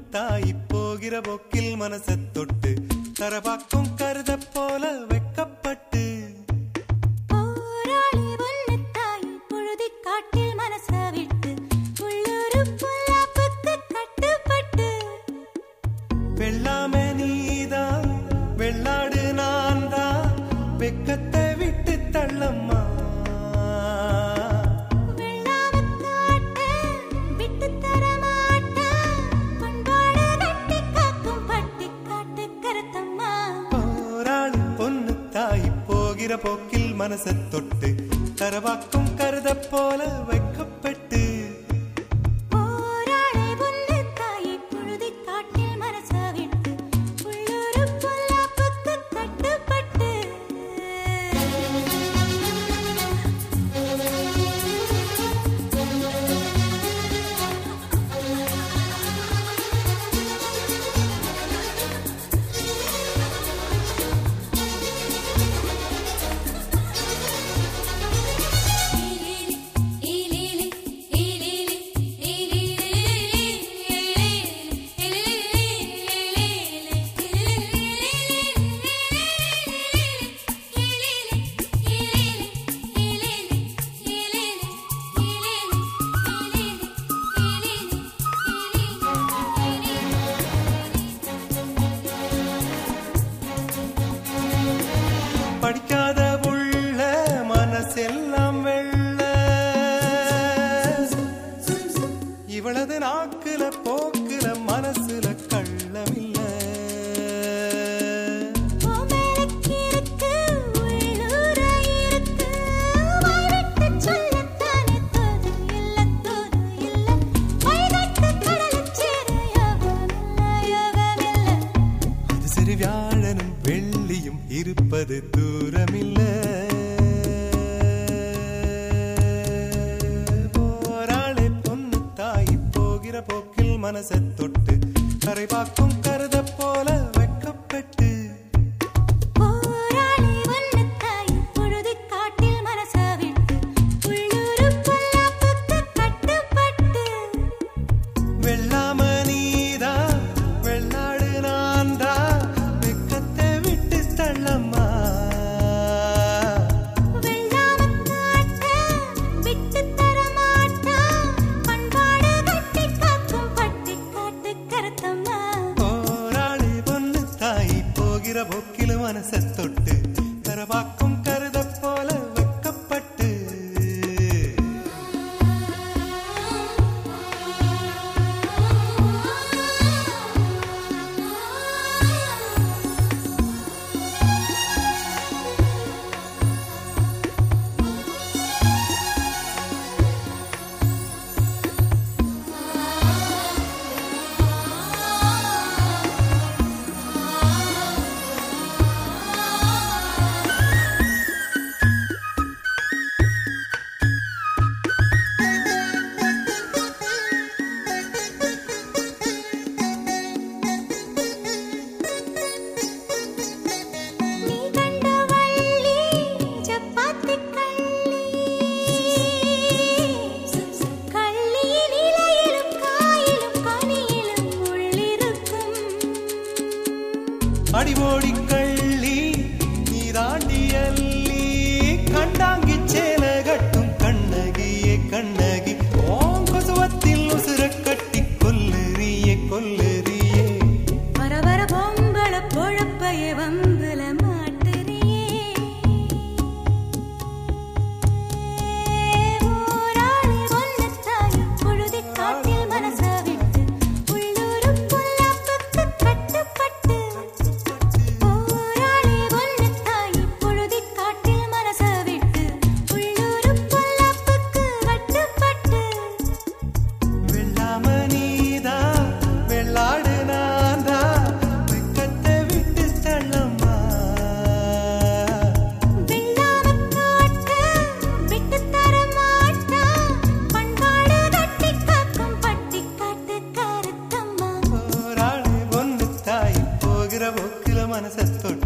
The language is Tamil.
தாய் போகிற போக்கில் மனச தொட்டு தரபாக்கும் கருத போல வெக்கப்பட்டு போராளி ஒன்னு தாய் பொழுதி காட்டில் மனச விட்டு உள்ளூரு பொல்லாப்புக்கு கட்டுப்பட்டு வெள்ளாம நீதான் வெள்ளாடு நான் தான் வெக்கத்தை விட்டு தள்ளம்மா வெள்ளாம காட்ட விட்டு தர மாட்டேன் பண்பாடு கட்டி காக்கும் பட்டி காட்டு கருத்தம்மா போராளி பொண்ணு தாய் போகிற போக்கில் மனச தொட்டு தரவாக்கும் கருத போல வைக்கப்பட்டு போராளி ஒன்னு தாய் பொழுதி காட்டில் மனச விட்டு உள்ளூரு பொல்லாப்புக்கு கட்டுப்பட்டு படிக்காத உள்ள மனசெல்லாம் வெள்ள இவளது நாக்குல போக்குல மனசுல கள்ளமில்ல கோமலக்கிருக்கு உள்ளூர இருக்கு வாய்விட்டு சொல்லத்தானே தோது இல்ல தோது இல்ல வைகட்டு கடலச் சேர யோகமில்ல யோகமில்ல அது சரி வியாழனும் வெள்ளியும் இருப்பது தூரமில்ல போராளே பொண்ணு தாய் போகிற போக்கில் மனசை தொட்டு கரை பார்க்கும் கருத போல வெக்கப்பட்டு போராளி ஒன்னு தாய் பொழுதி காட்டில் மனச விட்டு உள்ளூரு பொல்லாப்புக்கு கட்டுப்பட்டு வெள்ளாம நீதா வெள்ளாடு நான்தா வெக்கத்தை விட்டு தள்ளம்மா வெள்ளாம காட்ட விட்டு தர மாட்டான் பண்பாடு கட்டி காக்கும் பட்டி காட்டு கருத்தம்மா போராளி பொண்ணு தாய் போகிற போக்கில் மனசை தொட்டு கரவாக்கும் கருத போல வெக்கப்பட்டு நீ கண்ட வள்ளி சப்பாத்தி கள்ளி கள்ளியின் இலையிலும் காயிலும் கனியிலும் உள்ளிருக்கும் அடிவோடி கள்ளி நீராண்டி அள்ளி கண்டாங்கி சேல கட்டும் கண்ணகியே கண்ணகி ஓம் கொசுவத்தில் உசுர கட்டி கொல்லுறியே கொல்லுறியே வர வர பொம்பள பொழப்பைய வம்புல மாட்டுறியே ஊராளி ஒன்னு தாய் பொழுதி காட்டில் மனச விட்டு உள்ளூரு பொல்லாப்புக்கு கட்டுப்பட்டு ஊராளி ஒன்னு தாய் பொழுதி காட்டில் மனச விட்டு உள்ளூரு பொல்லாப்புக்கு கட்டுப்பட்டு வெள்ளாம நீதா வெள்ளாடு நான்தா வெக்கத்தை விட்டு தள்ளம்மா வெள்ளாம காட்ட விட்டு தர மாட்டான் பண்பாடு கட்டி காக்கும் பட்டி காட்டு கருத்தம்மா போராளி ஒன்று தாய் போகிற போக்கில மனசை தொட்டு